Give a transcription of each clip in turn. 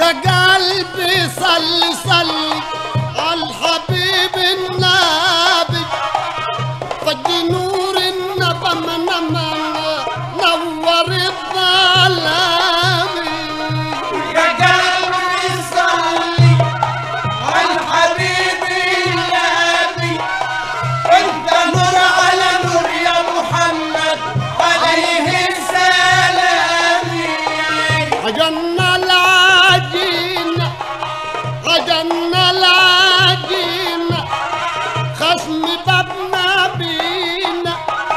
يا قلبي صل صل على الحبيب النبي فج نور النبى من نور الظلام يا قلبي صلي على الحبيب النبي انت نور على نور يا محمد عليه السلام عجلنا العجين عجلنا العجين خصم بابنا بينا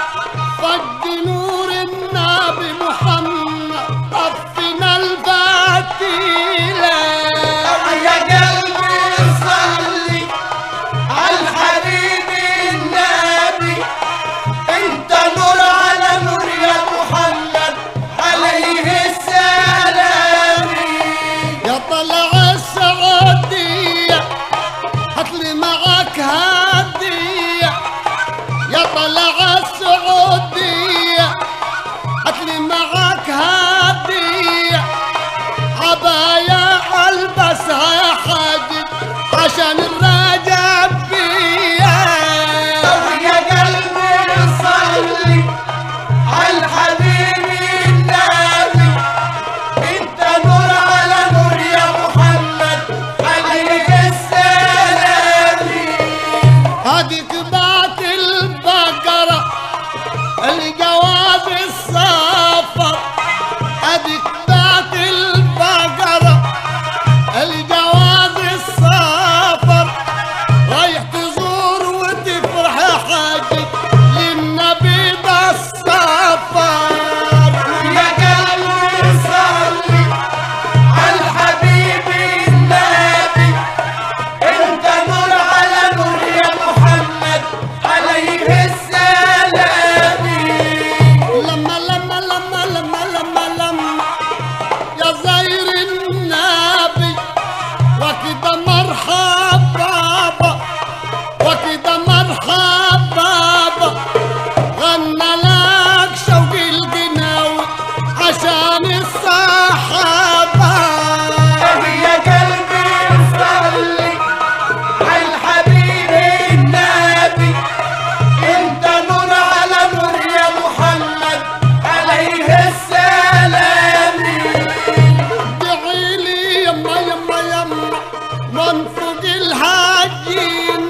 فج نور النبي محمد طفنا الفتيلة يا قلبي صلي على الحبيب النبي انت نور على نور يا محمد عليه السلام يا طلع السعودية هاتلي معاك هدية يا طلع السعودية هاتلي معاك هدية عباية البسها يا حاجب عشان الرجب فيها يا قلبي صلي على الحبيب النبي انت نور على نور يا محمد عليك السلام هذيك بعت البقرة الجواز السفر هذيك بعت البقرة الجواز السفر رايح تزور وتفرح يا حاجي للنبي ده السفر يا قلبي صلي على الحبيب النبي انت نور على نور يا محمد عليه السلام لما لما لما لما لما لما يا زير النبي وكده مرحب بابا وكده مرحب بابا غنى لك شوق القناوي عشان الصحابة يا قلبي صلي على الحبيب النبي انت نور على نور يا محمد عليه السلام ادعيلي يما يما يما من فوق الهاجين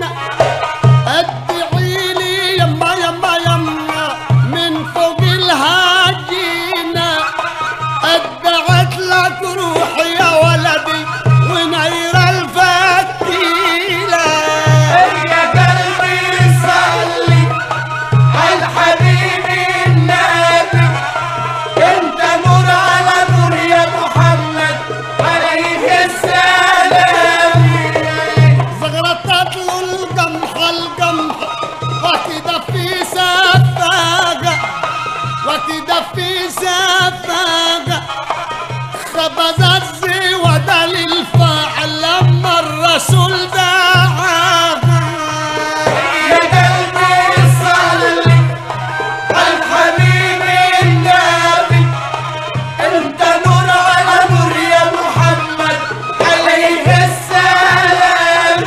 ادعيلي يما يما يما من فوق الهاجين ادعت لك روحي يا ولدي ونير الفتيلة يا قلبي صلي على الحبيب النبي انت نور على نور يا محمد عليه السلام زغرة تطلو القمح القمح وكده في سفاقة وكده في سفاقة خبز الزود للفاعل لما الرسول دعاها يا قلبي صلي على الحبيب النبي انت نور على نور يا محمد عليه السلام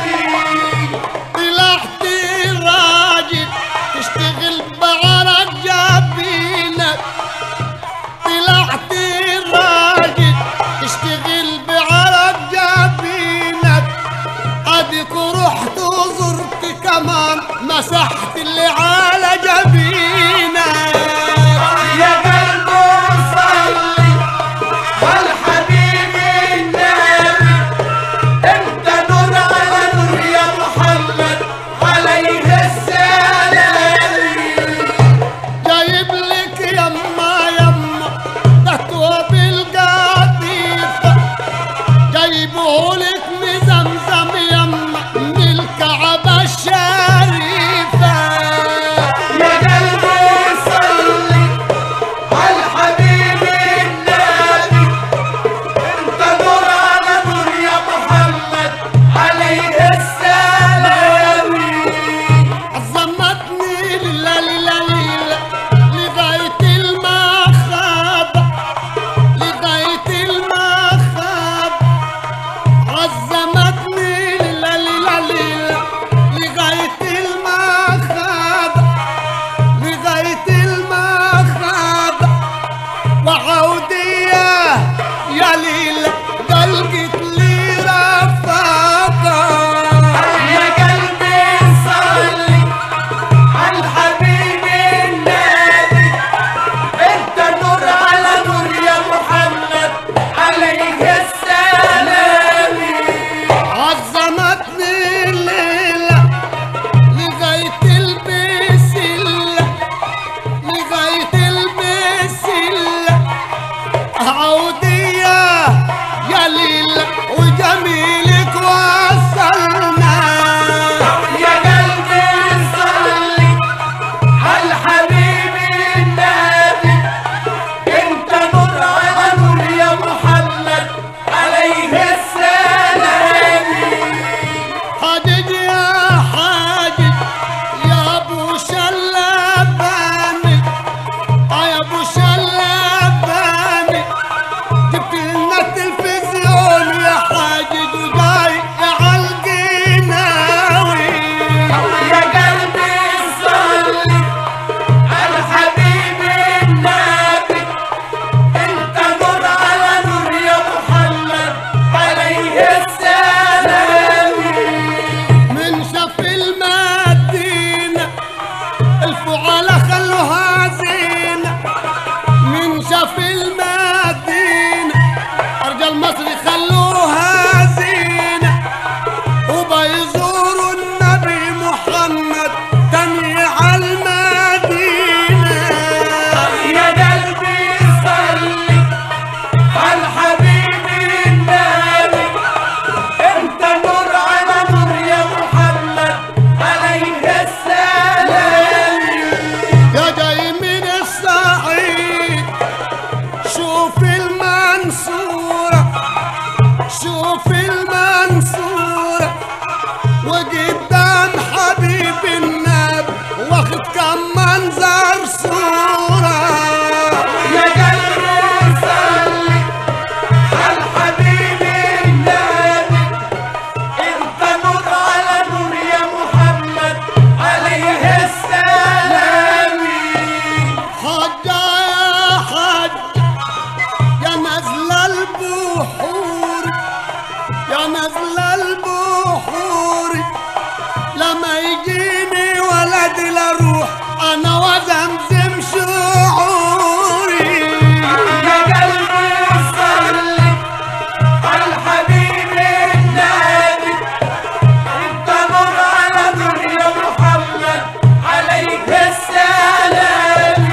طلعت راجل تشتغل بعرق جبينك طلعت راجل تشتغل بعرق جبينك اديك رحت وزرت كمان مسحت اللي على جبينك يا قلبي صلي على الحبيب النبي انت نور على نور يا محمد عليه السلام جايب لك يما يما تهوى بالقطيفة عليه السلام حاجج يا حاجج يا ابو شلباني آه يا ابو شلباني جبت لنا التلفزيون يا حاجج وجاي عالقناوي يا قلبي صلي على حبيب النبي انت نور على نور يا محمد عليه السلام من شاف المدينة الفعالة خلوها زينة من شاف المدينة رجال مصر خلوها زينة وبيزوروا النبي محمد تاني على المدينة يا قلبي صلي على حبيب النبي انت نور على نور يا محمد عليه السلام يا جاي من الصعيد شوف المنصورة شوف المنصورة وقدام حبيب النبي واخد كم منظر صورة يا قلبي صلي على حبيب النبي انت نور على نور يا محمد عليه السلام حاجة يا حاج يا نزل البحور يا نزل البحور لما يجيني ولد لروح انا وزمزم شعوري يا قلبي صلي على الحبيب النبي انت نور على نور يا محمد عليك السلام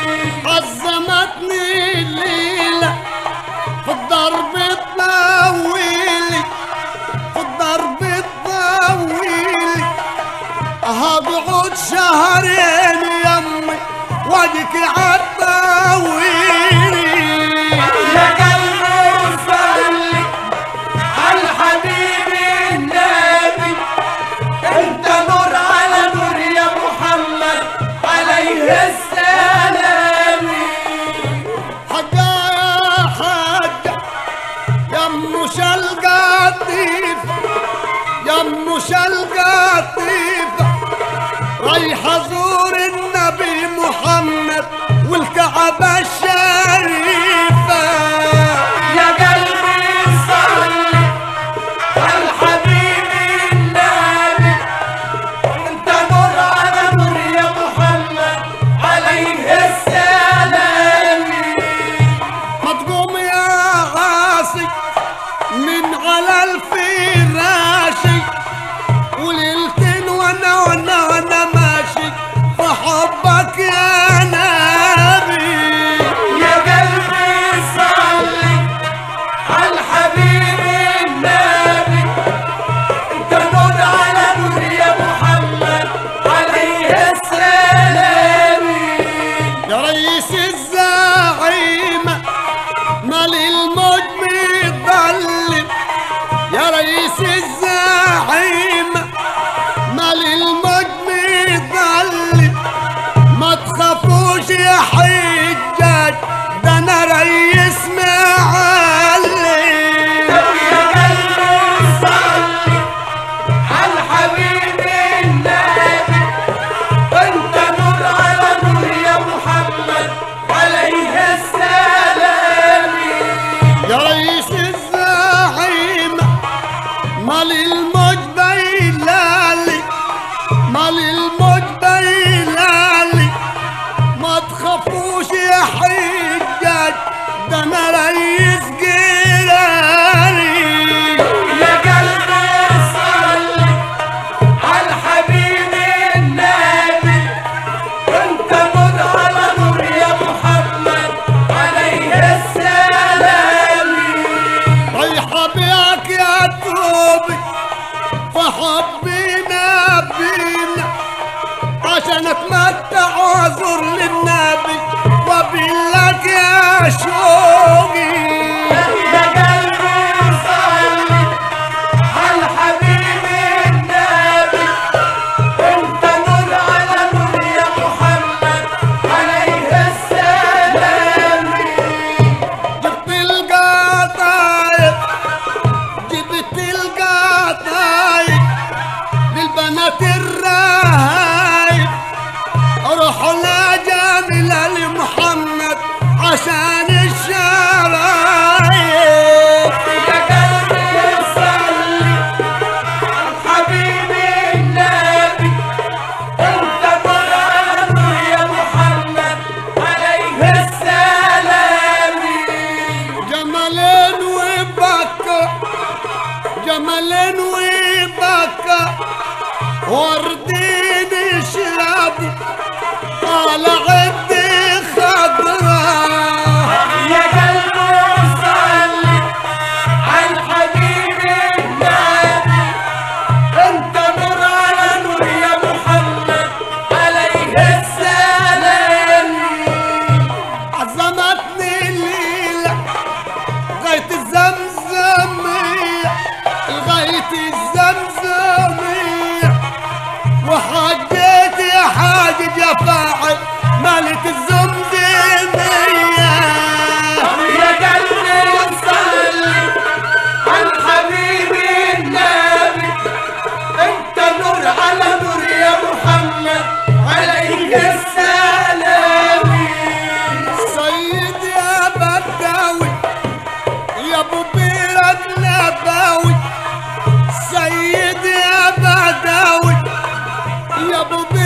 عظمتني الليلة في الضرب الطويل في الضرب الطويل هقعد شهرين يمي واديك عالطويل يا قلبي صلي على الحبيب النبي انت نور على نور يا محمد عليه السلام حاجة يا حاجة يا مش القطيف يا مش القطيف رايح ازور النبي محمد والكعبة الشريفة يا قلبي صلي على الحبيب النبي انت نور على نور يا محمد عليه السلام ما تقوم يا غاصي من على الفراشي وليلتين وانا وانا وانا ماشي وحبك يا نبي يا قلبي صلي على الحبيب النبي انت نور على نور يا محمد عليه السلام يا ريس الزعيمة مال الموج مضلم يا جمل وبكى وردين اشربوا على عد خضراء يا قلبي صلي على الحبيب النبي انت نور على نور يا محمد عليه السلام عظمتني الليلة لغاية الزمزمية لغاية الزمزمية وحجيت يا حاجج يا فاعل مالك الزمزمية يا قلبي صلي على الحبيب النبي انت نور على نور يا محمد عليك السلام سيد يا بداوي يا ابو بيرك نباوي سيد يا بداوي يا ابو